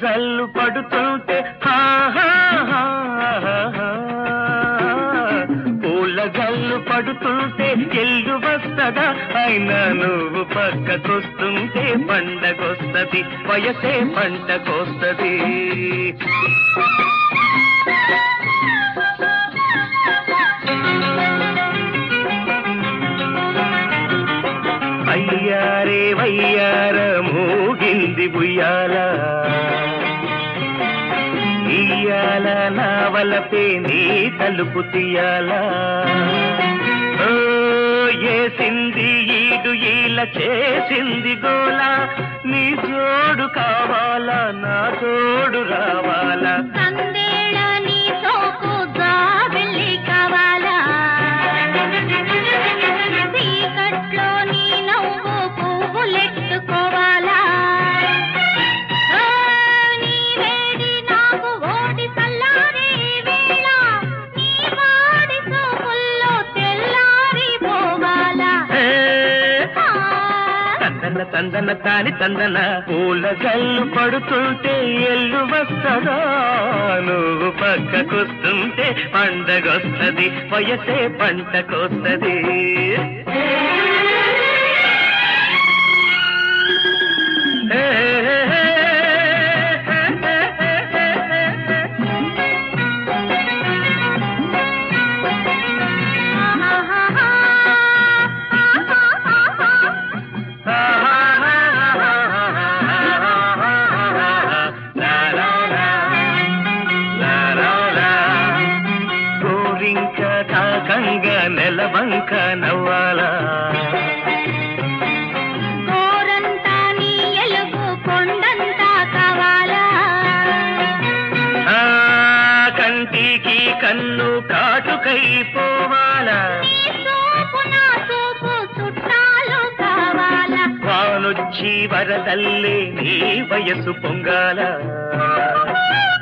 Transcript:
జల్లు పడుతుంటే హా హా హా హా హా. పూల జల్లు పడుతుంటే ఎల్లు వస్తదా అయినా నువ్వు పక్కకొస్తుంటే పండగొస్తది వయసే పంటకొస్తది అయ్యారే వయ్యార మూగింది బుయ్యాల ఇయ్యాల నా వలపే నీ తలుపు తీయాల ఓ, ఏసింది ఈడు ఈల చేసింది గోల నీ జోడు కావాలా నా తోడు రావాలా సందేళ నీ సోకు జాబిల్లి కావాలా చీకట్లో నీ నవ్వు పువ్వులెట్టుకోవాలా ఆ, నీ వేడి నాకు ఓడి చల్లారే వేళ నీ వాడి సోపుల్లో తెల్లారిపోవాలా ఏ, ఆ, తందన తందన తాని తందన పూల జల్లు పడుతుంటే ఎల్లు వస్తదా నువ్వు పక్కకొస్తుంటే పండగొస్తది వయసే పంటకొస్తది ఏ, ఆహాహా, ఆహాహా. గోరింక కాకంగా నెలవంక నవ్వాలా గోరంతా నీ ఎలుగు కొండంతా కావాలా ఆ కంటికి కన్ను కాటుకై పోవాలా నీ సోపు నా సోపు చుట్టాలు కావాలా వానొచ్చి వరదల్లే నీ వయసు పొంగాల